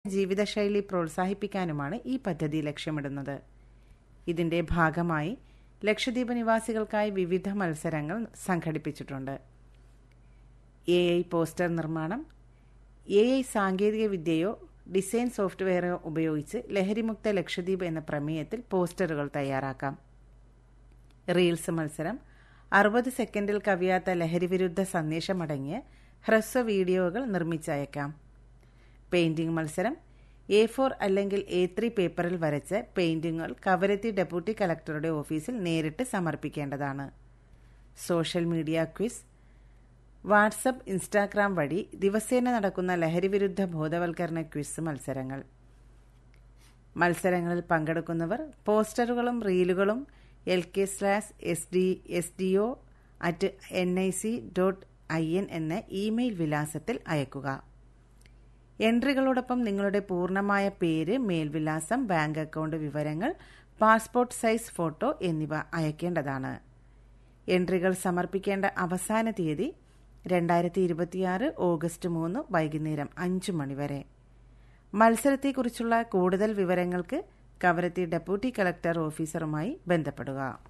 ജീവിതശൈലി പ്രോത്സാഹിപ്പിക്കാനുമാണ് ഈ പദ്ധതി ലക്ഷ്യമിടുന്നത് ഇതിന്റെ ഭാഗമായി ലക്ഷദ്വീപ് നിവാസികൾക്കായി വിവിധ മത്സരങ്ങൾ സംഘടിപ്പിച്ചിട്ടുണ്ട് എ ഐ പോസ്റ്റർ നിർമ്മാണം എ ഐ സാങ്കേതിക വിദ്യയോ ഡിസൈൻ സോഫ്റ്റ്വെയറോ ഉപയോഗിച്ച് ലഹരിമുക്ത ലക്ഷദ്വീപ് എന്ന പ്രമേയത്തിൽ പോസ്റ്ററുകൾ തയ്യാറാക്കാം റീൽസ് മത്സരം അറുപത് സെക്കൻഡിൽ കവിയാത്ത ലഹരിവിരുദ്ധ സന്ദേശമടങ്ങിയ ഹ്രസ്വ വീഡിയോകൾ നിർമ്മിച്ചയക്കാം പെയിന്റിംഗ് മത്സരം എ ഫോർ അല്ലെങ്കിൽ എ ത്രീ പേപ്പറിൽ വരച്ച് പെയിന്റിങ്ങുകൾ കവരത്തി ഡെപ്യൂട്ടി കളക്ടറുടെ ഓഫീസിൽ നേരിട്ട് സമർപ്പിക്കേണ്ടതാണ് social media quiz WhatsApp Instagram വഴി ദിവസേന നടക്കുന്ന ലഹരിവിരുദ്ധ ബോധവൽക്കരണ ക്വിസ് മത്സരങ്ങൾ മത്സരങ്ങളിൽ പങ്കെടുക്കുന്നവർ പോസ്റ്ററുകളും റീലുകളും L K slash S D S D O at N I C dot I N എന്ന ഇമെയിൽ വിലാസത്തിൽ അയക്കുക എൻട്രികളോടൊപ്പം നിങ്ങളുടെ പൂർണ്ണമായ പേര് മേൽവിലാസം ബാങ്ക് അക്കൗണ്ട് വിവരങ്ങൾ പാസ്പോർട്ട് സൈസ് ഫോട്ടോ എന്നിവ അയക്കേണ്ടതാണ് എൻട്രികൾ സമർപ്പിക്കേണ്ട അവസാന തീയതി രണ്ടായിരത്തി ഇരുപത്തിയാറ് ഓഗസ്റ്റ് മൂന്ന് വൈകുന്നേരം അഞ്ച് മണിവരെ മത്സരത്തെക്കുറിച്ചുള്ള കൂടുതൽ വിവരങ്ങൾക്ക് കവരത്തി ഡെപ്യൂട്ടി കളക്ടർ ഓഫീസറുമായി ബന്ധപ്പെടുക